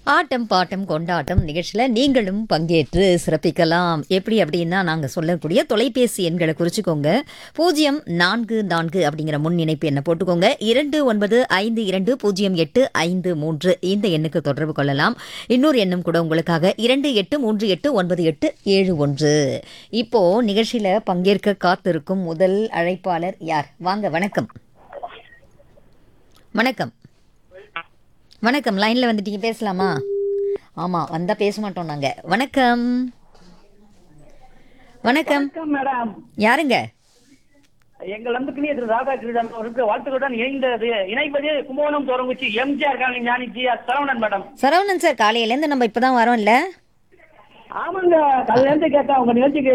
ஆட்டம் bottom கொண்டாட்டம் நிகழ்ச்சியில் நீங்களும் பங்கேற்று சிறப்பிக்கலாம் எப்படி அப்படின்னா நாங்கள் சொல்லக்கூடிய தொலைபேசி எண்களை குறிச்சுக்கோங்க பூஜ்ஜியம் நான்கு நான்கு அப்படிங்கிற முன் இணைப்பு எண்ணை போட்டுக்கோங்க இரண்டு ஒன்பது ஐந்து இரண்டு பூஜ்ஜியம் எட்டு ஐந்து மூன்று இந்த எண்ணுக்கு தொடர்பு கொள்ளலாம் இன்னொரு எண்ணும் கூட உங்களுக்காக இரண்டு எட்டு மூன்று எட்டு ஒன்பது எட்டு ஏழு ஒன்று இப்போ நிகழ்ச்சியில் பங்கேற்க காத்திருக்கும் முதல் அழைப்பாளர் யார் வாங்க வணக்கம் வணக்கம் வணக்கம் லைன்ல வந்துட்டீங்க பேசலாமா ஆமா வந்தா பேச மாட்டோம் நாங்க வணக்கம் வணக்கம் வணக்கம் மேடம் யாருங்க எங்கள் அன்புக்குரிய திரு ராதாகிருஷ்ணன் அவருக்கு வாழ்த்துக்களுடன் இணைந்தது இணைப்பது கும்பகோணம் தொடங்குச்சி MGR colony Gnani G R Saravanan madam Saravanan sir காலையில இருந்து நம்ம இப்பதான் வரோம்ல ஆமாங்க காலையில இருந்து கேட்டேன் உங்க நிகழ்ச்சிக்கு